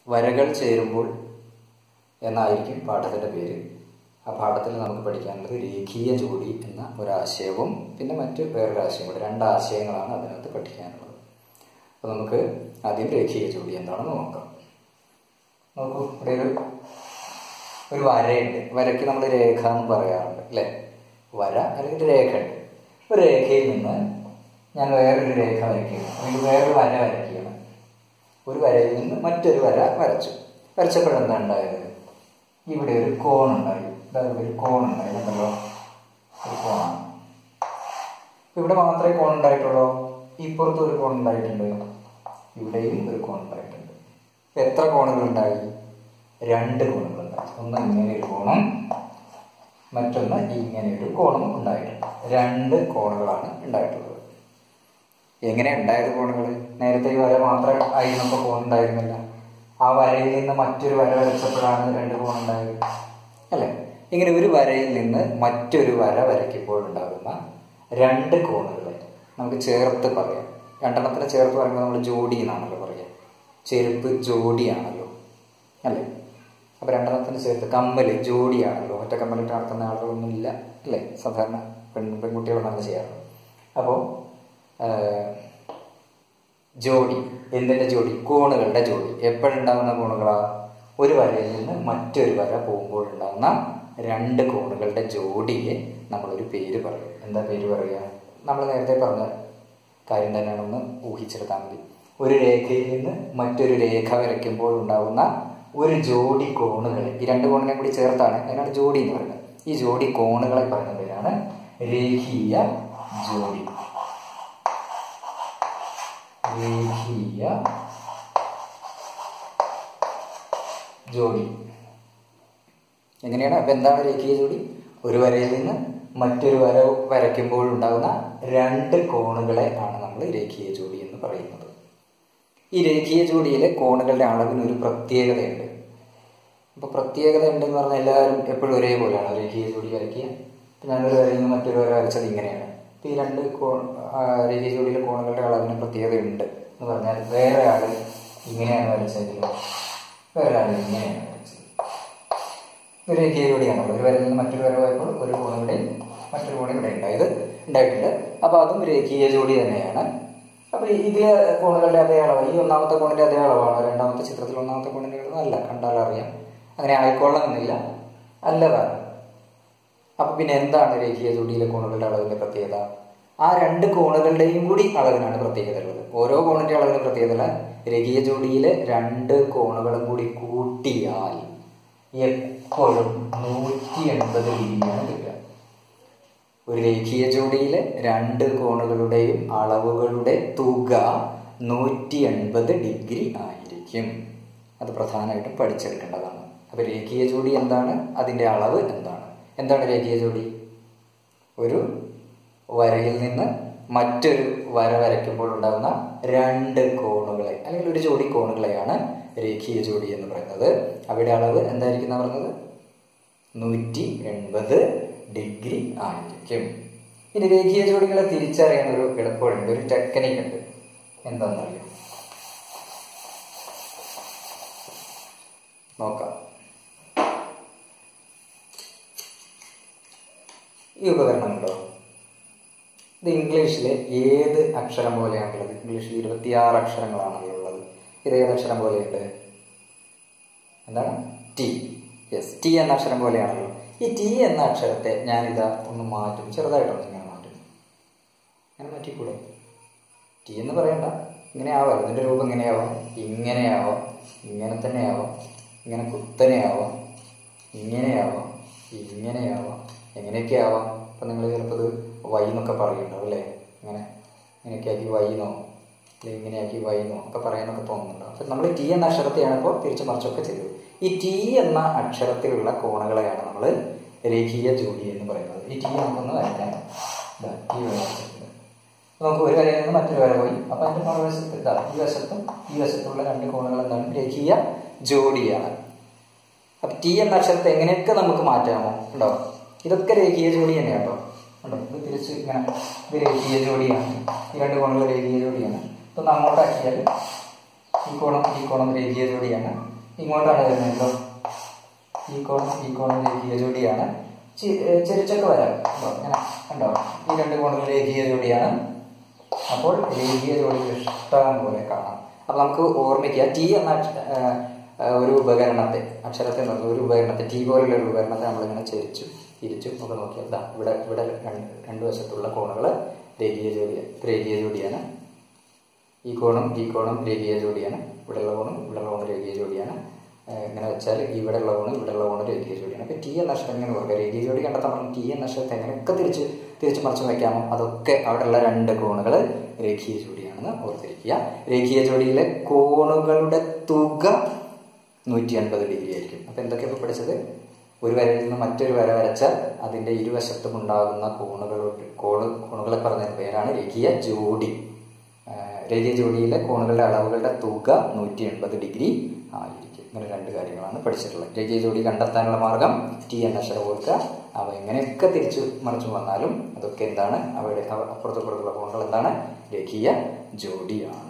വരകൾ ചേരുമ്പോൾ എന്നായിരിക്കും പാഠത്തിൻ്റെ പേര് ആ പാഠത്തിൽ നമുക്ക് പഠിക്കാനുള്ളത് രേഖീയ ജോഡി എന്ന ഒരാശയവും പിന്നെ മറ്റ് വേറൊരു ആശയവും കൂടെ രണ്ട് ആശയങ്ങളാണ് അതിനകത്ത് പഠിക്കാനുള്ളത് അപ്പോൾ നമുക്ക് ആദ്യം രേഖീയ ജോഡി എന്താണെന്ന് നോക്കാം നോക്കൂ ഇവിടെ ഒരു ഒരു വരയുണ്ട് വരയ്ക്ക് നമ്മൾ രേഖ എന്ന് പറയാറുണ്ട് അല്ലേ വര അല്ലെങ്കിൽ രേഖയുണ്ട് ഒരു രേഖയിൽ നിന്ന് ഞാൻ വേറൊരു രേഖ വരയ്ക്കുകയാണ് അല്ലെങ്കിൽ വേറൊരു വര വരയ്ക്കുകയാണ് ഒരു വരയിൽ നിന്ന് മറ്റൊരു വര വരച്ചു വരച്ചപ്പോഴെന്താ ഉണ്ടായത് ഇവിടെ ഒരു കോണുണ്ടായി അതായത് ഒരു കോണുണ്ടായി കണ്ടല്ലോ ഒരു കോണാണ് ഇവിടെ മാത്രമേ കോൺ ഉണ്ടായിട്ടുള്ളൂ ഇപ്പുറത്ത് ഒരു കോൺ ഉണ്ടായിട്ടുണ്ട് ഇവിടെയും ഒരു കോൺ ഉണ്ടായിട്ടുണ്ട് എത്ര കോണുകൾ ഉണ്ടായി രണ്ട് കോണുകൾ ഉണ്ടായി ഒന്ന് ഇങ്ങനെ ഒരു കോണും മറ്റൊന്ന് ഇങ്ങനെ ഒരു കോണും ഉണ്ടായിട്ടുണ്ട് രണ്ട് കോണുകളാണ് ഉണ്ടായിട്ടുള്ളത് എങ്ങനെ ഉണ്ടായത് കോണുകൾ നേരത്തെ ഈ വര മാത്രം ആയിരുന്നപ്പോൾ കോൺ ഉണ്ടായിരുന്നില്ല ആ വരയിൽ നിന്ന് മറ്റൊരു വര വരച്ചപ്പോഴാണ് രണ്ട് കോൺ ഉണ്ടായത് അല്ലേ ഇങ്ങനെ ഒരു വരയിൽ നിന്ന് മറ്റൊരു വര വരയ്ക്കുമ്പോൾ ഉണ്ടാകുന്ന രണ്ട് കോണുകളെ നമുക്ക് ചേർത്ത് പറയാം രണ്ടെണ്ണത്തിന് ചേർത്ത് പറയുമ്പോൾ നമ്മൾ ജോഡി എന്നാണല്ലോ പറയുക ചെരുപ്പ് ജോഡിയാണല്ലോ അല്ലേ അപ്പോൾ രണ്ടെണ്ണത്തിന് ചേർത്ത് കമ്മൽ ജോഡിയാണല്ലോ ഒറ്റ കമ്മലിട്ട് നടത്തുന്ന ആളുകളൊന്നും ഇല്ല അല്ലേ സാധാരണ പെൺ പെൺകുട്ടികളാണ് അങ്ങനെ ചെയ്യാറ് അപ്പോൾ ജോഡി എന്തിൻ്റെ ജോഡി കോണുകളുടെ ജോഡി എപ്പോഴുണ്ടാകുന്ന കോണുകളാ ഒരു വരയിൽ നിന്ന് മറ്റൊരു വര പോകുമ്പോൾ ഉണ്ടാകുന്ന രണ്ട് കോണുകളുടെ ജോഡിയെ നമ്മളൊരു പേര് പറയും എന്താ പേര് പറയുക നമ്മൾ നേരത്തെ പറഞ്ഞ കാര്യം തന്നെയാണെന്ന് ഊഹിച്ചെടുത്താൽ മതി ഒരു രേഖയിൽ നിന്ന് മറ്റൊരു രേഖ വരയ്ക്കുമ്പോൾ ഉണ്ടാകുന്ന ഒരു ജോഡി കോണുകളെ ഈ രണ്ട് കോണിനെ കൂടി ചേർത്താണ് അതിനാണ് ജോഡി എന്ന് പറയുന്നത് ഈ ജോഡി കോണുകളെ പറയുന്ന പേരാണ് രേഖീയ ജോഡി രേഖീയ ജോഡി എങ്ങനെയാണ് അപ്പൊ എന്താണ് രേഖീയ ജോഡി ഒരു വരയിൽ നിന്ന് മറ്റൊരു വര വരയ്ക്കുമ്പോൾ ഉണ്ടാകുന്ന രണ്ട് കോണുകളെ ആണ് നമ്മൾ രേഖീയ ജോഡി എന്ന് പറയുന്നത് ഈ രേഖീയ ജോഡിയിലെ കോണുകളുടെ അളവിന് ഒരു പ്രത്യേകതയുണ്ട് അപ്പോൾ പ്രത്യേകത ഉണ്ടെന്ന് പറഞ്ഞാൽ എല്ലാവരും എപ്പോഴും ഒരേപോലെയാണ് രേഖീയ ജോഡി വരയ്ക്കുക ഇപ്പം ഞാനൊരു വരയിൽ നിന്ന് മറ്റൊരു വര വരച്ചത് ഇങ്ങനെയാണ് ഇപ്പം ഈ രണ്ട് കോ രേഖീയ ജോഡിയിലെ കോണുകളുടെ അളവിന് പ്രത്യേകതയുണ്ട് എന്ന് പറഞ്ഞാൽ വേറെ ആൾ ഇങ്ങനെയാണ് വരച്ചതെങ്കിൽ വേറെ ആൾ ഇങ്ങനെയാണ് വരച്ചത് ഒരു രേഖീയ ജോഡിയാണല്ലോ ഒരു വരയിൽ നിന്ന് മറ്റൊരു വര പോയപ്പോൾ ഒരു കോൺ ഇവിടെ മറ്റൊരു കോൺ ഇവിടെ ഉണ്ടായത് ഉണ്ടായിട്ടുണ്ട് അപ്പോൾ അതും രേഖീയ ജോഡി തന്നെയാണ് അപ്പോൾ ഇതിലെ കോണുകളുടെ അതേ അളവ് ഈ ഒന്നാമത്തെ കോണിന്റെ അതേ അളവാണ് രണ്ടാമത്തെ ചിത്രത്തിൽ ഒന്നാമത്തെ കോണിന്റെ അളവ് അല്ല കണ്ടാൽ അറിയാം അങ്ങനെ ആയിക്കൊള്ളണമെന്നില്ല അല്ലതാണ് അപ്പൊ പിന്നെ എന്താണ് രേഖീയ ജോഡിയിലെ കോണുകളുടെ അളവിന്റെ പ്രത്യേകത ആ രണ്ട് കോണുകളുടെയും കൂടി അളവിനാണ് പ്രത്യേകത ഉള്ളത് ഓരോ കോണിന്റെ അളവിന് പ്രത്യേകത രേഖീയ ജോഡിയിലെ രണ്ട് കോണുകളും കൂടി കൂട്ടിയാൽ എപ്പോഴും നൂറ്റി എൺപത് ഡിഗ്രിയാണ് കിട്ടുക ഒരു രേഖീയ ജോഡിയിലെ രണ്ട് കോണുകളുടെയും അളവുകളുടെ തുക നൂറ്റി എൺപത് ഡിഗ്രി ആയിരിക്കും അത് പ്രധാനമായിട്ടും പഠിച്ചെടുക്കേണ്ടതാണ് അപ്പൊ രേഖീയ ജോഡി എന്താണ് അതിന്റെ അളവ് എന്താണ് എന്താണ് രേഖീയ ജോഡി ഒരു വരയിൽ നിന്ന് മറ്റൊരു വര വരയ്ക്കുമ്പോൾ ഉണ്ടാകുന്ന രണ്ട് കോണുകളെ അല്ലെങ്കിൽ ഒരു ജോഡി കോണുകളെയാണ് രേഖീയ ജോഡി എന്ന് പറയുന്നത് അവിടെ അളവ് എന്തായിരിക്കും എന്ന് പറഞ്ഞത് നൂറ്റി എൺപത് ഡിഗ്രി ആയിരിക്കും ഇനി രേഖീയ ജോഡികളെ തിരിച്ചറിയാൻ ഒരു എളുപ്പമുണ്ട് ഒരു ടെക്നിക് ഉണ്ട് എന്താണെന്നറിയാം നോക്കാം ഈ ഉപകരണം ഉണ്ടോ ഇത് ഇംഗ്ലീഷിലെ ഏത് അക്ഷരം പോലെയാണുള്ളത് ഇംഗ്ലീഷിൽ ഇരുപത്തിയാറ് അക്ഷരങ്ങളാണല്ലോ ഉള്ളത് ഇത് ഏത് അക്ഷരം പോലെയുണ്ട് എന്താണ് ടി യെസ് ടി എന്ന അക്ഷരം പോലെയാണല്ലോ ഈ ടി എന്ന അക്ഷരത്തെ ഞാനിതാ ഒന്ന് മാറ്റും ചെറുതായിട്ടൊന്ന് ഇങ്ങനെ മാറ്റും അങ്ങനെ മാറ്റിക്കൂടെ ടി എന്ന് പറയണ്ട ഇങ്ങനെ ആവാം ഇതിൻ്റെ രൂപം ഇങ്ങനെയാവാം ഇങ്ങനെയാവാം ഇങ്ങനെ തന്നെ ആവാം ഇങ്ങനെ കുത്തനെ ആവാം ഇങ്ങനെയാവാം ഇങ്ങനെയാവാം എങ്ങനെയൊക്കെ ആവാം അപ്പം നിങ്ങൾ ചിലപ്പോൾ ഇത് വൈ എന്നൊക്കെ പറയുന്നുണ്ടാവും അല്ലേ ഇങ്ങനെ ഇങ്ങനെയൊക്കെ ആക്കി വൈന്നോ അല്ലെങ്കിൽ ഇങ്ങനെയാക്കി വൈന്നോ ഒക്കെ പറയാനൊക്കെ തോന്നുന്നുണ്ടാവും അപ്പം നമ്മൾ ടി എന്ന അക്ഷരത്തെയാണ് ഇപ്പോൾ തിരിച്ചു മറിച്ചൊക്കെ ചെയ്തത് ഈ ടി എന്ന അക്ഷരത്തിലുള്ള കോണുകളെയാണ് നമ്മൾ രേഖീയ ജോഡി എന്ന് പറയുന്നത് ഈ ടി നമുക്കൊന്ന് വരയ്ക്കാൻ ഇതാ ടി വരച്ചിട്ടുണ്ട് നമുക്ക് ഒരു വരയിൽ നിന്ന് മറ്റൊരു വര പോയി അപ്പൊ അതിന്റെ മറുവശത്ത് ഇതാ ഈ വശത്തും ഈ വശത്തുള്ള രണ്ട് കോണുകൾ എന്താണ് രേഖീയ ജോഡിയാണ് അപ്പൊ ടി എന്ന അക്ഷരത്തെ എങ്ങനെയൊക്കെ നമുക്ക് മാറ്റാമോ ഉണ്ടോ ഇതൊക്കെ രേഖീയ ജോഡി തന്നെയാണ് കേട്ടോ ഉണ്ടോ ഇത് തിരിച്ച് ഇങ്ങനെ ഇത് രേഖീയ ജോഡിയാണ് ഈ രണ്ട് കോണുകൾ രേഖീയ ജോഡിയാണ് ഇപ്പൊ അങ്ങോട്ടാക്കിയാൽ ഈ കോണം ഈ കോണം രേഖീയ ജോഡിയാണ് ഇങ്ങോട്ടാണ് വരുന്നത് കേട്ടോ ഈ കോണം ഈ കോണം രേഖീയ ജോഡിയാണ് ചി- ഏ, ചെരിച്ചൊക്കെ വരാം കേട്ടോ ഇങ്ങനെ കണ്ടോ ഈ രണ്ട് കോണുകൾ രേഖീയ ജോഡിയാണ് അപ്പോൾ രേഖീയ ജോഡികൾ ഇഷ്ടം പോലെ കാണാം അപ്പൊ നമുക്ക് ഓർമ്മിക്കുക ടി എന്ന അക്ഷ- ആ, ആ, ഒരു ഉപകരണത്തെ അക്ഷരത്തെ നിർത്തുന്ന ഒരു ഉപകരണത്തെ ടി പോലുള്ള ഒരു ഉപകരണത്തെ നമ്മളിങ്ങനെ ചെരിച്ചു തിരിച്ചു ഒക്കെ നോക്കിയാൽ ദാ ഇവിടെ ഇവിടെ രണ്ട് രണ്ട് വശത്തുള്ള കോണുകൾ രേഖീയ ജോഡിയാണ് രേഖീയ ജോഡിയാണ് ഈ കോണും ഈ കോണും രേഖീയ ജോഡിയാണ് ഇവിടെയുള്ള കോണും ഇവിടെയുള്ള കോണും രേഖീയ ജോഡിയാണ് ഏഹ് ഇങ്ങനെ വെച്ചാൽ ഇവിടെയുള്ള കോണും ഇവിടെയുള്ള കോണും രേഖീയ ജോഡിയാണ് അപ്പോൾ ടി എന്ന അക്ഷരം ഇങ്ങനെ ഓർക്കുക രേഖീയ ജോഡി കണ്ടെത്താൻ പറഞ്ഞു ടി എന്ന അക്ഷരത്തെ എങ്ങനെയൊക്കെ തിരിച്ച് തിരിച്ച് മറിച്ച് വയ്ക്കാമോ അതൊക്കെ അവിടെയുള്ള രണ്ട് കോണുകൾ രേഖീയ ജോഡിയാണെന്ന് ഓർത്തിരിക്കുക രേഖീയ ജോഡിയിലെ കോണുകളുടെ തുക നൂറ്റി അൻപത് ഡിഗ്രി ആയിരിക്കും അപ്പോൾ എന്തൊക്കെ ഇപ്പോൾ പഠിച്ചത് ഒരു വരയിൽ നിന്ന് മറ്റൊരു വര വരച്ചാൽ അതിൻ്റെ ഇരുവശത്തും ഉണ്ടാകുന്ന കോണുകളുടെ കോണ് കോണുകളെ പറഞ്ഞ പേരാണ് രേഖീയ ജോഡി ആഹ് രേഖീയ ജോഡിയിലെ കോണുകളുടെ അളവുകളുടെ തുക നൂറ്റി എൺപത് ഡിഗ്രി ആയിരിക്കും ഇങ്ങനെ രണ്ട് കാര്യങ്ങളാണ് പഠിച്ചിട്ടുള്ളത് രേഖീയ ജോഡി കണ്ടെത്താനുള്ള മാർഗം ടി എന്ന അക്ഷരം ഓർക്കുക അവ എങ്ങനെയൊക്കെ തിരിച്ചു മറിച്ചു വന്നാലും അതൊക്കെ എന്താണ് അവയുടെ അവ- അപ്പുറത്തും ഇപ്പുറത്തുള്ള കോണുകൾ എന്താണ് രേഖീയ ജോഡിയാണ്